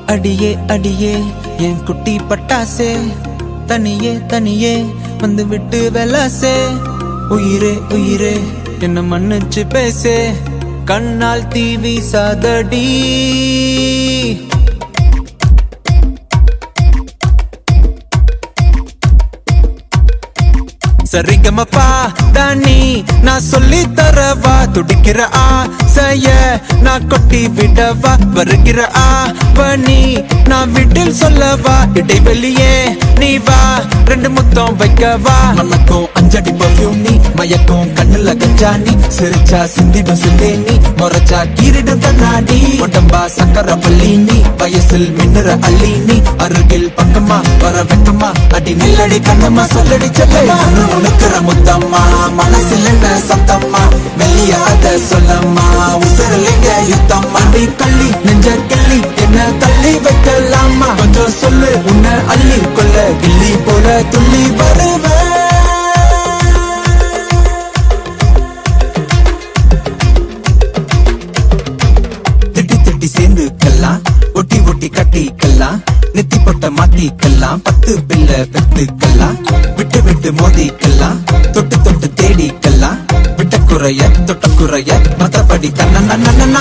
அடியே அடியே என் குட்டி பட்டாசே தனியே தனியே வந்து விட்டு வெலாசே உயிரே உயிரே என்ன மன்னிச்சு பேசே கண்ணால் தீவி சாதடி சரிகமப்பா தானி நான் சொல்லி தரவா துடிக்கிற ஆசைய நான் கொட்டி விடவா வருகிற ஆவணி நான் வீட்டில் சொல்லவா இடைவெளியே நீ வா ரெண்டு முத்தம் வைக்கவா மனக்கும் அஞ்சடி பர்ஃபியூம் நீ மயக்கும் கண்ணுல கஞ்சா நீ சிரிச்சா சிந்திடும் சிந்தே நீ முறைச்சா கீரிடும் கண்ணாடி உடம்பா சக்கர பள்ளி நீ வயசில் மின்னுற அள்ளி நீ அருகில் பக்கமா வர வெக்கமா அடி நில்லடி கண்ணம்மா சொல்லடி செல்லமா உனக்குற முத்தம்மா மனசில் என்ன சத்தம்மா மெல்லிய அத சொல்லம்மா உசுரலிங்க யுத்தம்மா நீ கள்ளி நெஞ்ச கிள்ளி என்ன தள்ளி வைக்கலாமா கொஞ்சம் சொல்லு உன்னை அள்ளி கொள்ள கிள்ளி போல துள்ளி வருவேன் திட்டி திட்டி சேர்ந்துக்கலாம் ஒட்டி ஒட்டி கட்டிக்கலாம் நெத்தி பொட்ட மாத்திக்கலாம் பத்து பிள்ளை பெத்துக்கலாம் விட்டு விட்டு மோதிக்கலாம் தொட்டு தொட்டு தேடிக்கலாம் விட்ட குறைய தொட்ட குறைய மத்தபடி தன்னா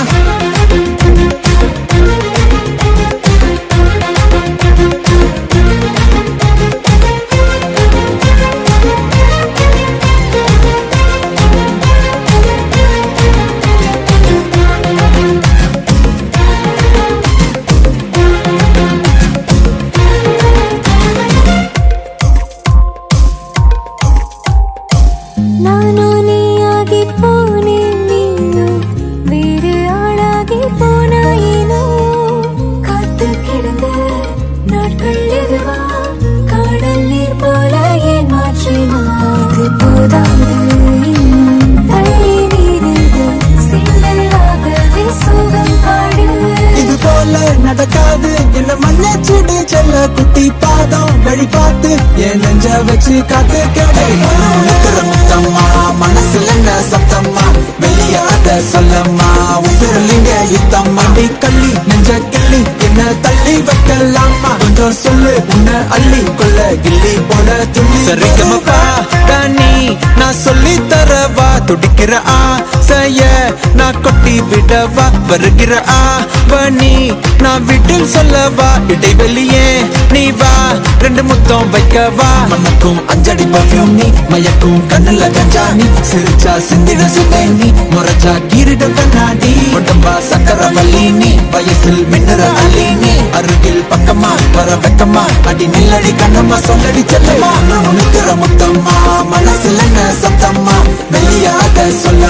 ನಾನು ನೀಯಾಗಿ ಪೋನೆ ನೀನು வேறு ஆளாகி போனாயினோ காத்து கிடந்த நாட்கள் எதுவா காடல் நீர் போல ஏன் மாற்றினா இது போதாது இன்னும் தள்ளி நீரிது சிந்தலாகவே சுகம் பாடு இது போல நடக்காது என்ன மன்னிச்சுடு செல்ல குட்டி பாதம் வழி பார்த்து என் நெஞ்ச வச்சு காத்து கிடைக்கிற முத்தம்மா மனசுல என்ன சத்தம்மா வெளிய அத சொல்லம்மா உசுரலிங்க யுத்தம்மா நீ கள்ளி நெஞ்ச கிள்ளி என்ன தள்ளி வைக்கலாமா கொஞ்சம் சொல்லு உன்னை அள்ளி கொள்ள கிள்ளி போல துள்ளி சரிகமப்பா தானி நான் சொல்லி தரவா துடிக்கிற ஆசைய நான் கொட்டி விடவா வருகிற ஆவணி நான் வீட்டில் சொல்லவா இடைவெளியே நீ வா ரெண்டு முத்தம் வைக்கவா மனக்கும் அஞ்சடி பர்ஃபியூம் நீ மயக்கும் கண்ணுல கஞ்சா நீ சிரிச்சா சிந்திட சிந்தை நீ முறைச்சா கீரிடும் கண்ணாடி உடம்பா சக்கர வள்ளி நீ வயசில் மின்னுற அள்ளி நீ அருகில் பக்கமா வர வெக்கமா அடி நில்லடி கண்ணம்மா சொல்லடி செல்லமா உனக்குற முத்தம்மா மனசுல என்ன சத்தம்மா வெளிய அத சொல்ல